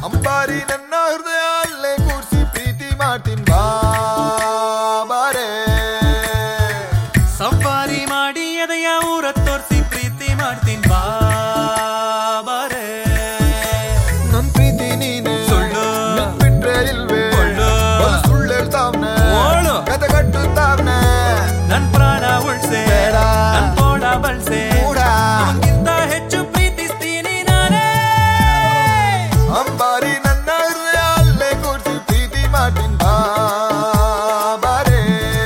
ಅಂಬಾರಿ ನನ್ನ ಹೃದಯ ಅಲ್ಲೇ ಕೂರ್ಸಿ ಪ್ರೀತಿ ಮಾಡ್ತೀನಿ ಬಾ ಬಾರೆ ಸವಾರಿ ಮಾಡಿ ಎದೆಯ ಊರ ತೋರಿಸಿ ಪ್ರೀತಿ ಮಾಡ್ತೀನಿ ಬಾಬಾರೆ ನನ್ ಪ್ರೀತಿ ನೀನೆ ಸುಳ್ಳು. ನಿನ್ ಬಿಟ್ರೆ ಇಲ್ವೇ ಒಳ್ಳು. ಬಲು ಸುಳ್ಳು ಹೇಳ್ತಾವ್ನೆ ಓಳು. ಕತೆ ಕಟ್ಟುತ್ತಾವ್ನೆ ನನ್ ಪ್ರಾಣ ಉಳ್ಸೆ ಬೇಡ. ನನ್ ತೋಡ ಬಳ್ಸೆ ಕೂಡ. ಅವನ್ಗಿಂತ ಹೆಚ್ಚು ಪ್ರೀತಿಸ್ತೀನಿ ನಾನೇ ಅಂಬಾರಿ ನನ್ನ ಹೃದಯ ಅಲ್ಲೇ ಕೂರ್ಸಿ ಪ್ರೀತಿ ಮಾಡ್ತೀನಿ ಬಾ ಬಾರೆ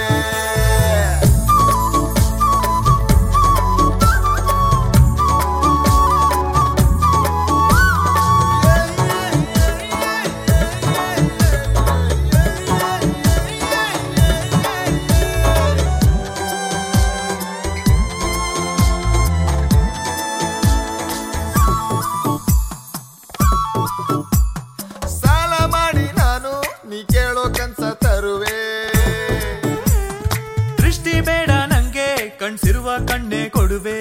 ಸಾಲ ಮಾಡಿ ನಾನು ನೀ ಕೇಳೋ ಕನ್ಸ ತರುವೆ ದೃಷ್ಟಿ ಬೇಡ ನಂಗೆ ಕಣ್ಸಿರುವ ಕಣ್ಣೆ ಕೊಡುವೆ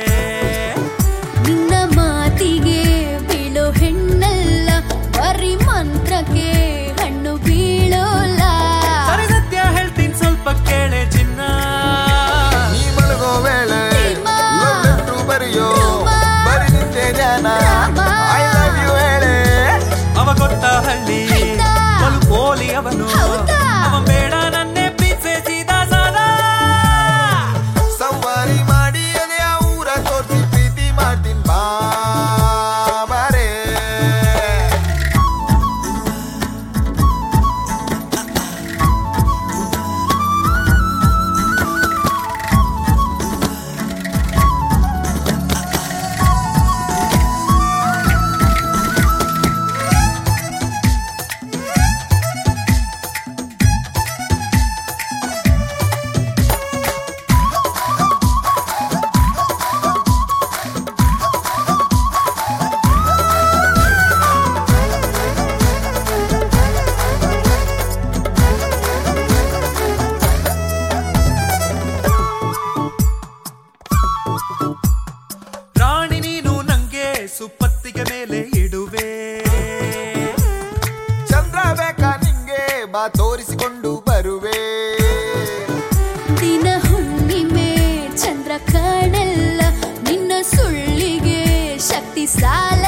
ನಿನ್ನ ಮಾತಿಗೆ ಬೀಳೋ ಹೆಣ್ಣಲ್ಲ ಬರೀ ಮಂತ್ರಕ್ಕೆ ಹಣ್ಣು ಬೀಳೋಲ್ಲ ಸರಿ ಸತ್ಯ ಹೇಳ್ತೀನಿ ಸ್ವಲ್ಪ ಕೇಳೆ ಚಿನ್ನ ನೀ ಮಲಗೋ ವೇಳೆ ಪ್ರೇಮ. love letter ಬರೆಯೋ ರಾಮ. ಬರಿ ನಿಂತೆ ಧ್ಯಾನ ರಾಮ. ಐ ಲವ್ ಯು ಹೇಳೆ ಅವ ಗೊತ್ತ ಹಳ್ಳಿ ಹೌದಾ? ಬಲು ಪೋಲಿ ಅವನು ಹೌದಾ? ಅವ ಬೇಡ ನನ್ನೇ ಪ್ರೀತಿಸೆ ಸೀದಾ ಸಾದಾ ಸವಾರಿ ಮಾಡಿ ಅದೇ ಊರ ತೋರಿಸಿ ಪ್ರೀತಿ ಮಾಡ್ತೀನಿ ಬಾ ಬಾರೆ ರಾಣಿ ನೀನು ನಂಗೆ ಸುಪ್ಪತ್ತಿಗೆ ಮೇಲೆ ಇಡುವೆ ಚಂದ್ರ ಬೇಕಾ ನಿಂಗೆ ಬಾ ತೋರಿಸಿಕೊಂಡು ಬರುವೆ ದಿನ ಹುಣ್ಣಿಮೆ ಚಂದ್ರ ಕಾಣಲ್ಲ ನಿನ್ನ ಸುಳ್ಳಿಗೆ ಶಕ್ತಿ ಸಾಲ